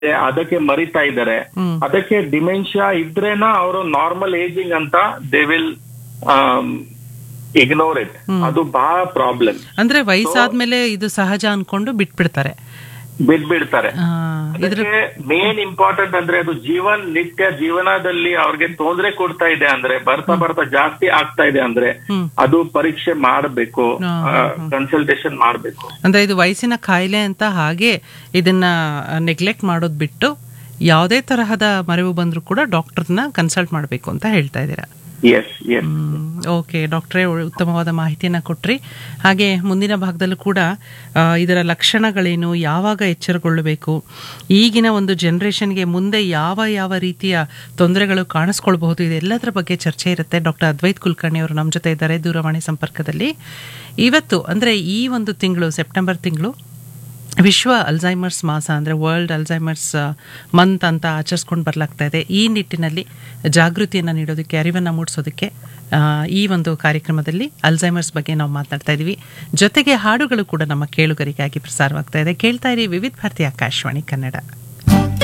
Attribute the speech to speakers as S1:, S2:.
S1: ಇದೆ ಅದಕ್ಕೆ ಮರಿತಾ ಇದ್ದಾರೆ
S2: ಹ್ಮ್.
S1: ಅದಕ್ಕೆ ಡಿಮೆನ್ಷಿಯಾ ಇದ್ರೇನ ಅವರು ನಾರ್ಮಲ್ ಏಜಿಂಗ್ ಅಂತ ದೇ ವಿಲ್ ಇಗ್ನೋರ್ ಇಟ್ ಅದು ಬಹಳ ಪ್ರಾಬ್ಲಮ್
S2: ಅಂದ್ರೆ ವಯಸ್ಸಾದ್ಮೇಲೆ ಇದು ಸಹಜ ಅನ್ಕೊಂಡು ಬಿಟ್ಬಿಡ್ತಾರೆ
S1: ಬಿಡ್ಬಿಡ್ತಾರೆ
S2: ಆ, ಇದ್ರ
S1: ಅದಕ್ಕೆ ಮೇನ್ ಇಂಪಾರ್ಟೆಂಟ್ ಅಂದ್ರೆ ಅದು ಜೀವನ್ ನಿತ್ಯ ಜೀವನದಲ್ಲಿ ಅವ್ರಿಗೆ ತೊಂದರೆ ಕೊಡ್ತಾ ಇದೆ ಅಂದ್ರೆ ಬರ್ತಾ ಬರ್ತಾ ಜಾಸ್ತಿ ಆಗ್ತಾ ಇದೆ ಅಂದ್ರೆ
S2: ಹ್ಮ್.
S1: ಅದು ಪರೀಕ್ಷೆ ಮಾಡಬೇಕು
S2: ಹಾ,
S1: ಕನ್ಸಲ್ಟೇಷನ್ ಮಾಡಬೇಕು
S2: ಅಂದ್ರೆ ಇದು ವಯಸ್ಸಿನ ಕಾಯಿಲೆ ಅಂತ ಹಾಗೆ ಇದನ್ನ ನೆಗ್ಲೆಕ್ಟ್ ಮಾಡೋದ್ ಬಿಟ್ಟು ಯಾವುದೇ ತರಹದ ಮರೆವು ಬಂದರೂ ಕೂಡ ಡಾಕ್ಟರ್ನ ಕನ್ಸಲ್ಟ್ ಮಾಡಬೇಕು ಅಂತ ಹೇಳ್ತಾ ಇದ್ದೀರಾ
S1: ಎಸ್ ಎಸ್
S2: ಓಕೆ ಡಾಕ್ಟ್ರೇ ಉತ್ತಮವಾದ ಮಾಹಿತಿಯನ್ನು ಕೊಟ್ರಿ ಹಾಗೆ ಮುಂದಿನ ಭಾಗದಲ್ಲೂ ಕೂಡ ಆ, ಇದರ ಲಕ್ಷಣಗಳೇನು ಯಾವಾಗ ಎಚ್ಚರಗೊಳ್ಳಬೇಕು ಈಗಿನ ಒಂದು ಜನ್ರೇಷನ್ಗೆ ಮುಂದೆ ಯಾವ ಯಾವ ರೀತಿಯ ತೊಂದರೆಗಳು ಕಾಣಿಸ್ಕೊಳ್ಬಹುದು ಇದೆಲ್ಲದರ ಬಗ್ಗೆ ಚರ್ಚೆ ಇರುತ್ತೆ ಡಾಕ್ಟರ್ ಅದ್ವೈತ್ ಕುಲಕರ್ಣಿ ಅವರು ನಮ್ಮ ಜೊತೆ ಇದ್ದಾರೆ ದೂರವಾಣಿ ಸಂಪರ್ಕದಲ್ಲಿ ಇವತ್ತು ಅಂದರೆ ಈ ಒಂದು ತಿಂಗಳು ಸೆಪ್ಟೆಂಬರ್ ತಿಂಗಳು ವಿಶ್ವ ಅಲ್ಝೈಮರ್ಸ್ ಮಾಸ ಅಂದರೆ ವರ್ಲ್ಡ್ ಅಲ್ಝೈಮರ್ಸ್ ಮಂತ್ ಅಂತ ಆಚರಿಸ್ಕೊಂಡು ಬರಲಾಗ್ತಾ ಇದೆ ಈ ನಿಟ್ಟಿನಲ್ಲಿ ಜಾಗೃತಿಯನ್ನು ನೀಡೋದಕ್ಕೆ ಅರಿವನ್ನು ಮೂಡಿಸೋದಕ್ಕೆ ಆ, ಈ ಒಂದು ಕಾರ್ಯಕ್ರಮದಲ್ಲಿ ಅಲ್ಝೈಮರ್ಸ್ ಬಗ್ಗೆ ನಾವು ಮಾತನಾಡ್ತಾ ಇದ್ದೀವಿ ಜೊತೆಗೆ ಹಾಡುಗಳು ಕೂಡ ನಮ್ಮ ಕೇಳುಗರಿಗಾಗಿ ಪ್ರಸಾರವಾಗ್ತಾ ಇದೆ ಕೇಳ್ತಾ ಇರಿ ವಿವಿಧ ಭಾರತಿ ಆಕಾಶವಾಣಿ ಕನ್ನಡ